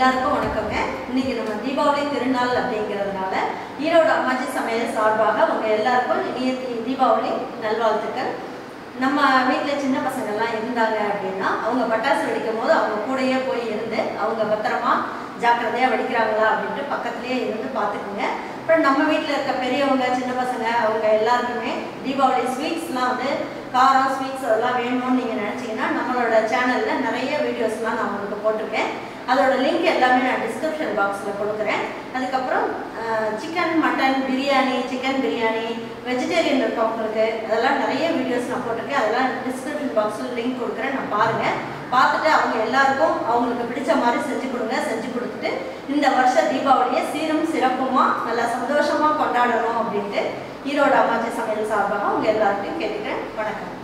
எல்லாருக்கும் வணக்கங்க இன்னைக்கு நம்ம தீபாவளி திருநாள் அப்படிங்கிறதுனால ஈரோடு அம்மாச்சி சமையல் சார்பாக உங்க எல்லாருக்கும் இனிய தீ- தீபாவளி நல்வாழ்த்துக்கள் நம்ம வீட்டில் சின்ன பசங்கள்லாம் இருந்தாங்க அப்படின்னா அவங்க பட்டாசு வெடிக்கும் போது அவங்க கூடயே போய் இருந்து அவங்க பத்திரமா ஜாக்கிரதையாக வெடிக்கிறாங்களா அப்படின்ட்டு பக்கத்துலேயே இருந்து பார்த்துக்குங்க அப்புறம் நம்ம வீட்டில் இருக்க பெரியவங்க சின்ன பசங்க அவங்க எல்லாருக்குமே தீபாவளி ஸ்வீட்ஸ்லாம் வந்து காரம் ஸ்வீட்ஸ் அதெல்லாம் வேணும்னு நீங்கள் நினச்சிங்கன்னா நம்மளோட சேனலில் நிறைய வீடியோஸ்லாம் நான் உங்களுக்கு போட்டிருக்கேன் அதோட லிங்க் எல்லாமே நான் டிஸ்கிரிப்ஷன் பாக்ஸில் கொடுக்குறேன் அதுக்கப்புறம் chicken mutton biryani chicken biryani vegetarian இருக்கவங்களுக்கு அதெல்லாம் நிறைய வீடியோஸ் நான் போட்டிருக்கேன் அதெல்லாம் டிஸ்கிரிப்ஷன் பாக்ஸில் லிங்க் கொடுக்குறேன் நான் பாருங்கள் பார்த்துட்டு அவங்க எல்லாருக்கும் அவங்களுக்கு பிடிச்ச மாதிரி செஞ்சு கொடுங்க செஞ்சு கொடுத்துட்டு இந்த வருஷ தீபாவளியை சீரும் சிறப்புமா நல்லா சந்தோஷமா கொண்டாடணும் அப்படின்ட்டு ஈரோடு அம்மாச்சி சமையல் சார்பாக அவங்க எல்லார்ட்டையும் கேட்டுக்கிறேன் வணக்கம்